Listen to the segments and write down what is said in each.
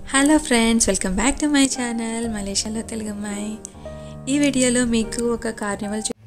hello friends welcome back to my channel మలేషియాలో తెలుగు అమ్మాయి ఈ వీడియోలో మీకు ఒక కార్నివల్ చూ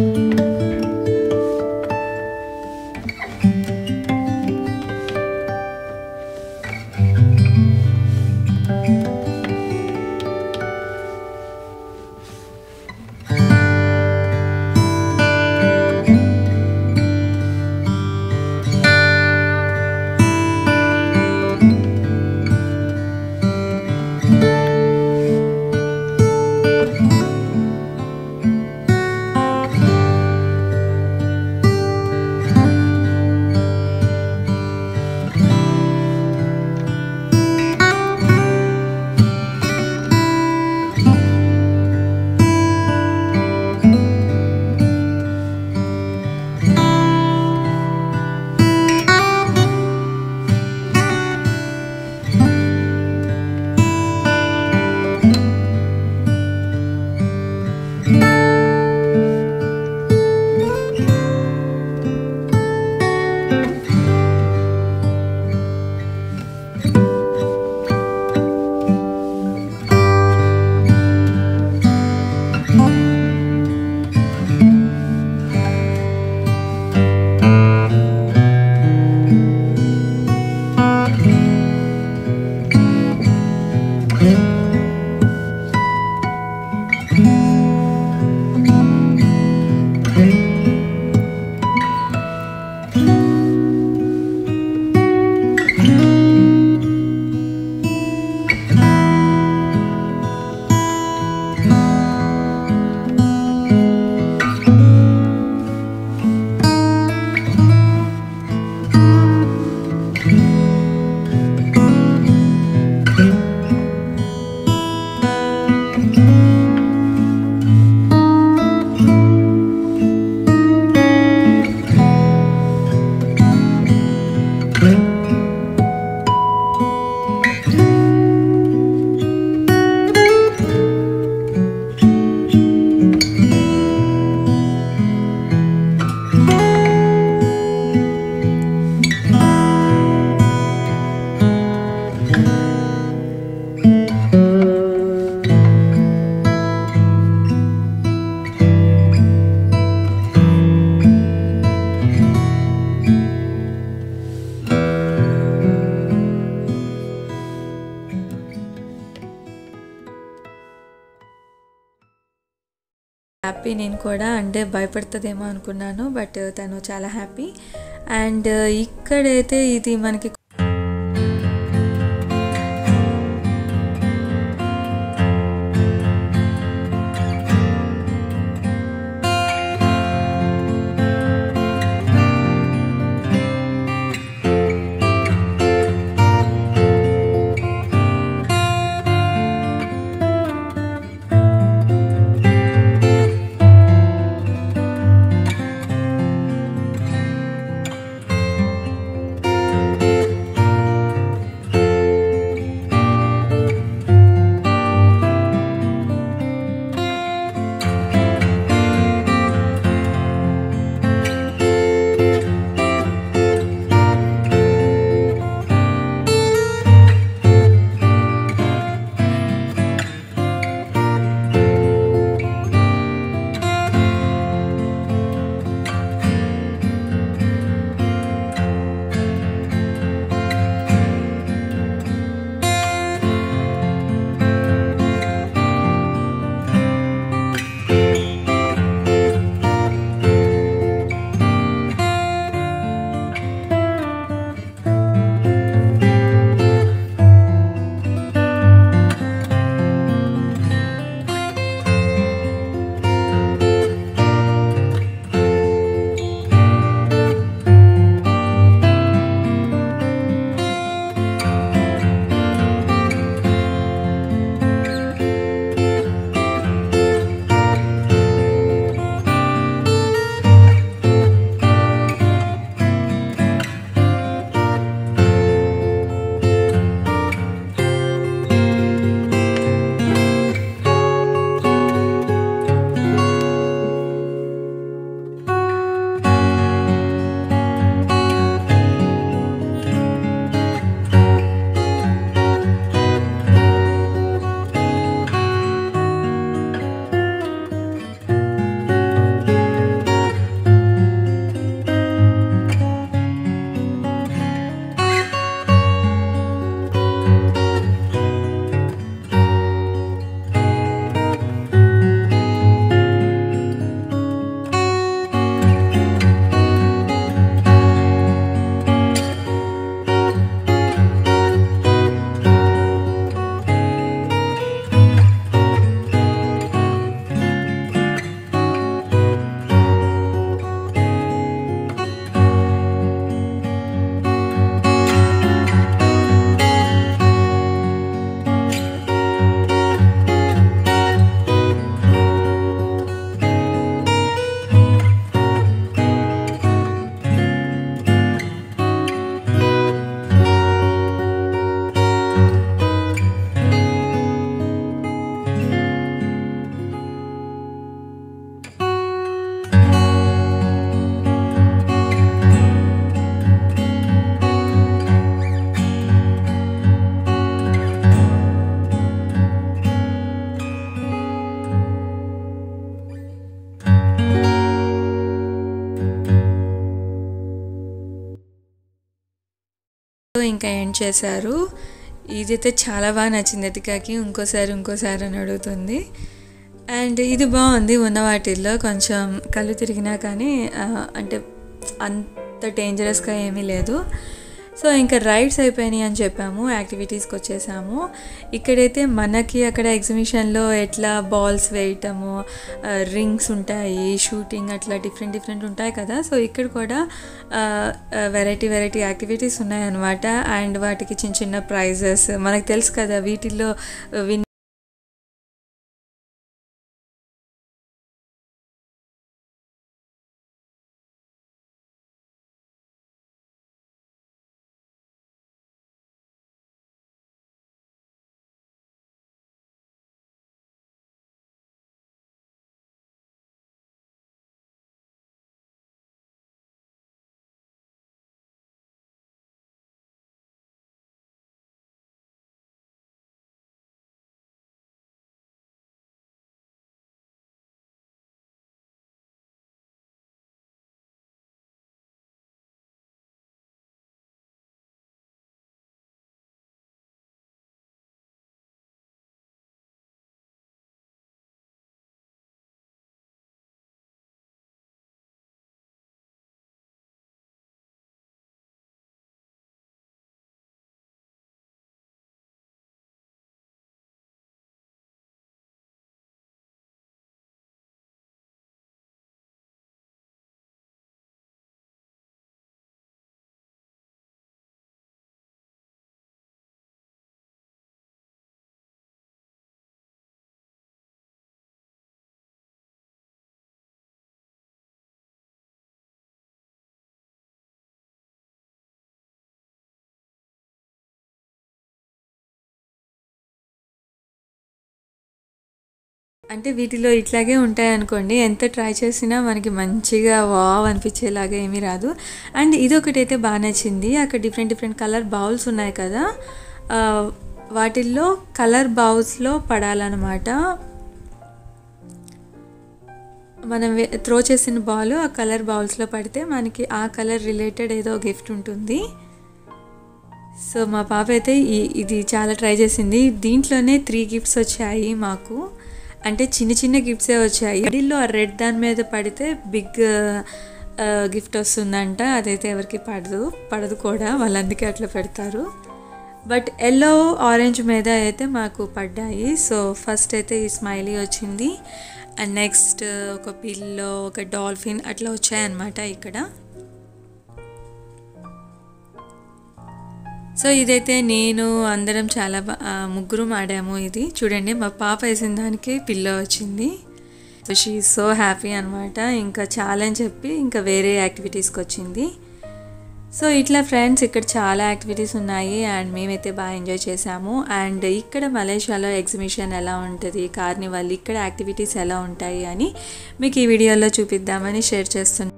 హ్యాపీ నేను కూడా అంటే భయపడుతుందేమో అనుకున్నాను బట్ తను చాలా హ్యాపీ అండ్ ఇక్కడైతే ఇది మనకి ఇంకా ఎండ్ చేశారు ఇదైతే చాలా బాగా నచ్చింది ఎతికాకి ఇంకోసారి ఇంకోసారి అని అడుగుతుంది అండ్ ఇది బాగుంది ఉన్న వాటిల్లో కొంచెం కళ్ళు తిరిగినా కానీ ఆ, అంటే అంత డేంజరస్గా ఏమీ లేదు సో ఇంకా రైడ్స్ అయిపోయినాయి అని చెప్పాము యాక్టివిటీస్కి వచ్చేసాము ఇక్కడైతే మనకి అక్కడ ఎగ్జిబిషన్లో ఎట్లా బాల్స్ వేయటము రింగ్స్ ఉంటాయి షూటింగ్ అట్లా డిఫరెంట్ డిఫరెంట్ ఉంటాయి కదా సో ఇక్కడ కూడా వెరైటీ వెరైటీ యాక్టివిటీస్ ఉన్నాయన్నమాట అండ్ వాటికి చిన్న చిన్న ప్రైజెస్ మనకు తెలుసు కదా వీటిల్లో విన్ అంటే వీటిలో ఇట్లాగే ఉంటాయి అనుకోండి ఎంత ట్రై చేసినా మనకి మంచిగా వావ్ అనిపించేలాగా ఏమీ రాదు అండ్ ఇది ఒకటైతే బాగా నచ్చింది అక్కడ డిఫరెంట్ డిఫరెంట్ కలర్ బౌల్స్ ఉన్నాయి కదా ఆ, వాటిల్లో కలర్ బౌల్స్లో పడాలన్నమాట మనం త్రో చేసిన బాల్ ఆ కలర్ బౌల్స్లో పడితే మనకి ఆ కలర్ రిలేటెడ్ ఏదో గిఫ్ట్ ఉంటుంది సో మా పాప అయితే ఈ ఇది చాలా ట్రై చేసింది దీంట్లోనే త్రీ గిఫ్ట్స్ వచ్చాయి మాకు అంటే చిన్న చిన్న గిఫ్ట్సే వచ్చాయి మిడిల్లో ఆ రెడ్ దాని మీద పడితే బిగ్ గిఫ్ట్ వస్తుందంట అదైతే ఎవరికి పడదు పడదు కూడా వాళ్ళు అందుకే అట్లా పెడతారు బట్ ఎల్లో ఆరెంజ్ మీద అయితే మాకు పడ్డాయి సో ఫస్ట్ అయితే ఈ స్మైలీ వచ్చింది అండ్ నెక్స్ట్ ఒక పిల్లో ఒక డాల్ఫిన్ అట్లా వచ్చాయన్నమాట ఇక్కడ సో ఇదైతే నేను అందరం చాలా బా ఆ, ముగ్గురం ఆడాము ఇది చూడండి మా పాప వేసిన దానికి పిల్ల వచ్చింది సో షీ సో హ్యాపీ అనమాట ఇంకా చాలా అని చెప్పి ఇంకా వేరే యాక్టివిటీస్కి వచ్చింది సో ఇట్లా ఫ్రెండ్స్ ఇక్కడ చాలా యాక్టివిటీస్ ఉన్నాయి అండ్ మేమైతే బాగా ఎంజాయ్ చేసాము అండ్ ఇక్కడ మలేషియాలో ఎగ్జిబిషన్ ఎలా ఉంటుంది కార్నివల్ ఇక్కడ యాక్టివిటీస్ ఎలా ఉంటాయి అని మీకు ఈ వీడియోలో చూపిద్దామని షేర్ చేస్తున్నాను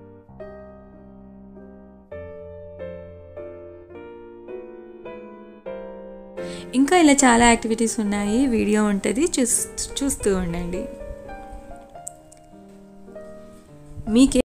ఇంకా ఇలా చాలా యాక్టివిటీస్ ఉన్నాయి వీడియో ఉంటుంది చూస్ చూస్తూ ఉండండి మీకే